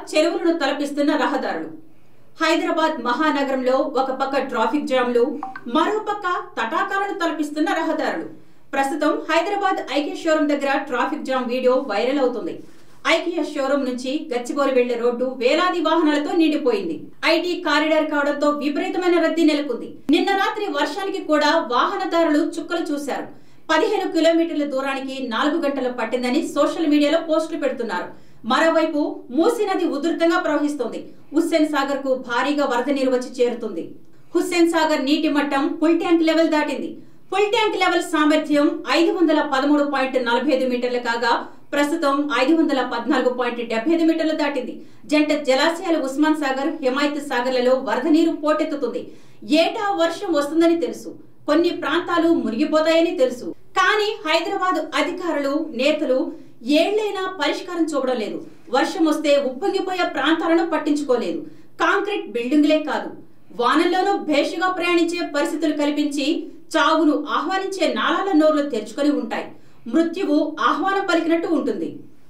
చెరువులను తలపిస్తున్న రహదారులు హైదరాబాద్ మహానగరంలో ఒక పక్క ట్రాఫిక్ జామ్లు మరో పక్క తటాకాలను తలపిస్తున్న రహదారులు ప్రస్తుతం హైదరాబాద్ ఐకే షోరూం దగ్గర ట్రాఫిక్ జామ్ వీడియో వైరల్ అవుతుంది ఐకియా షోరూం నుంచి గచ్చిబౌలి వెళ్లే రోడ్డు వేలాది వాహనాలతో నిండిపోయింది ఐటీ కారిడార్ కావడంతో విపరీతమైన రద్దీ నెలకొంది నిన్న రాత్రి వర్షానికి కూడా వాహనదారులు చుక్కలు చూశారు పదిహేను కిలోమీటర్ల దూరానికి నాలుగు గంటలు పట్టిందని సోషల్ మీడియాలో పోస్టులు పెడుతున్నారు మరోవైపు మూసీ నది ఉధృతంగా ప్రవహిస్తోంది హుస్సేన్ సాగర్ కు భారీగా వరద నీరు వచ్చి చేరుతుంది హుస్సేన్ సాగర్ నీటి మట్టం ఫుల్ ట్యాంక్ లెవెల్ దాటింది ఫుల్ ట్యాంక్ లెవెల్ సామర్థ్యం ఐదు వందల పదమూడు పాయింట్ నలభై ఐదు మీటర్లు కాగా ప్రస్తుతం ఐదు వందల పద్నాలుగు పాయింట్ డెబ్బై ఐదు మీటర్లు దాటింది జంట జలాశయాలు ఉస్మాన్ సాగర్ హిమాయత్ సాగర్లలో వరద నీరు పోటెత్తుతుంది ఏటా వర్షం వస్తుందని తెలుసు కొన్ని ప్రాంతాలు మునిగిపోతాయని తెలుసు కానీ హైదరాబాద్ అధికారులు నేతలు ఏళ్లైనా పరిష్కారం చూపడం లేదు వర్షం వస్తే ఉప్పొంగిపోయే ప్రాంతాలను పట్టించుకోలేదు కాంక్రీట్ బిల్డింగులే కాదు వానల్లోనూ భేషుగా ప్రయాణించే పరిస్థితులు కల్పించి చావును ఆహ్వానించే నాళాల నోర్లు తెరుచుకొని ఉంటాయి మృత్యువు ఆహ్వానం పలికినట్టు ఉంటుంది